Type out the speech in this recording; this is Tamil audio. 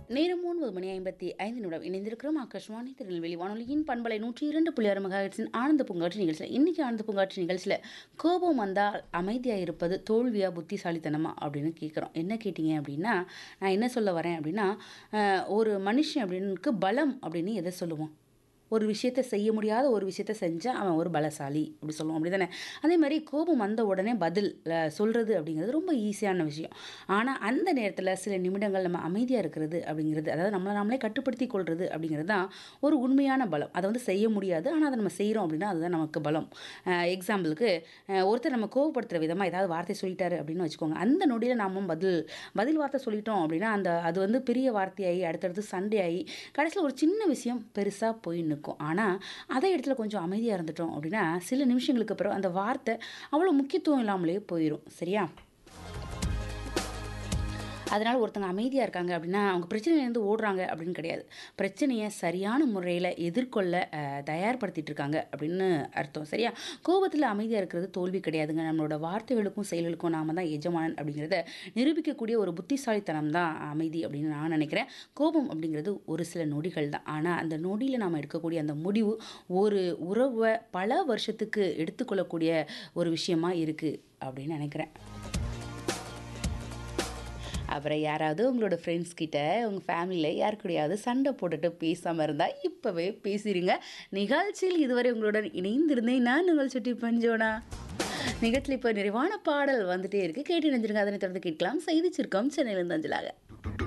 நேரம் ஒன்பது மணி ஐம்பத்தி ஐந்து நிமிடம் இணைந்திருக்கிறோம் ஆகாஷ்வாணி திருநெல்வேலி வானொலியின் பண்பலை நூற்றி இரண்டு புள்ளி ஆறு மெகாஹெட்ஸின் ஆனந்த பூங்காட்சி நிகழ்ச்சியில் இன்றைக்கி ஆனந்த பூங்காட்சி நிகழ்ச்சியில் கோபம் வந்தால் அமைதியாக இருப்பது தோல்வியா புத்திசாலித்தனமா அப்படின்னு கேட்குறோம் என்ன கேட்டிங்க அப்படின்னா நான் என்ன சொல்ல வரேன் அப்படின்னா அஹ், ஒரு மனுஷன் அப்படின்னு பலம் அப்படின்னு எதை சொல்லுவோம் ஒரு விஷயத்தை செய்ய முடியாத ஒரு விஷயத்தை செஞ்சால் அவன் ஒரு பலசாலி அப்படி சொல்லுவோம் அப்படி தானே அதே மாதிரி கோபம் வந்த உடனே பதில் அஹ், சொல்கிறது அப்படிங்கிறது ரொம்ப ஈஸியான விஷயம் ஆனால் அந்த நேரத்தில் சில நிமிடங்கள் நம்ம அமைதியாக இருக்கிறது அப்படிங்கிறது அதாவது நம்மளை நம்மளே கட்டுப்படுத்தி கொள்வது அப்படிங்கிறது தான் ஒரு உண்மையான பலம் அதை வந்து செய்ய முடியாது ஆனால் அதை நம்ம செய்கிறோம் அப்படின்னா அதுதான் நமக்கு பலம் எக்ஸாம்பிளுக்கு ஒருத்தர் நம்ம கோவப்படுத்துகிற விதமாக ஏதாவது வார்த்தை சொல்லிட்டாரு அப்படின்னு வச்சுக்கோங்க அந்த நொடியில் நாம பதில் பதில் வார்த்தை சொல்லிட்டோம் அப்படின்னா அந்த அது வந்து பெரிய வார்த்தையாகி அடுத்தடுத்து சண்டையாகி கடைசியில் ஒரு சின்ன விஷயம் பெருசாக போய் நிற்கும் ஆனால் அதே இடத்துல கொஞ்சம் அமைதியாக இருந்துட்டோம் அப்படின்னா சில நிமிஷங்களுக்கு அப்புறம் அந்த வார்த்தை அவ்வளோ முக்கியத்துவம் இல்லாமலே போயிடும் சரியா அதனால் ஒருத்தங்க அமைதியாக இருக்காங்க அப்படின்னா அவங்க பிரச்சனையிலேருந்து ஓடுறாங்க அப்படின்னு கிடையாது பிரச்சனையை சரியான முறையில் எதிர்கொள்ள அஹ், தயார்படுத்திட்டு இருக்காங்க அப்படின்னு அர்த்தம் சரியா கோபத்தில் அமைதியாக இருக்கிறது தோல்வி கிடையாதுங்க நம்மளோட வார்த்தைகளுக்கும் செயல்களுக்கும் நாம தான் எஜமானன் அப்படிங்கிறத நிரூபிக்கக்கூடிய ஒரு புத்திசாலித்தனம் தான் அமைதி அப்படின்னு நான் நினைக்கிறேன் கோபம் அப்படிங்கிறது ஒரு சில நொடிகள் தான் ஆனால் அந்த நொடியில் நாம் எடுக்கக்கூடிய அந்த முடிவு ஒரு உறவை பல வருஷத்துக்கு எடுத்துக்கொள்ளக்கூடிய ஒரு விஷயமா இருக்குது அப்படின்னு நினைக்கிறேன் அப்புறம் யாராவது உங்களோட ஃப்ரெண்ட்ஸ் கிட்ட உங்கள் ஃபேமிலியில் யார் கூடயாவது சண்டை போட்டுட்டு பேசாமல் இருந்தால் இப்போவே பேசிடுங்க நிகழ்ச்சியில் இதுவரை உங்களுடன் இணைந்திருந்தேன் நான் உங்கள் சுட்டி பஞ்சோனா நிகழ்ச்சியில் இப்போ நிறைவான பாடல் வந்துட்டே இருக்கு கேட்டு நினைஞ்சிருங்க அதனை தொடர்ந்து கேட்கலாம் செய்தி சுருக்கம் சென்னையிலிருந்து அஞ்சலாக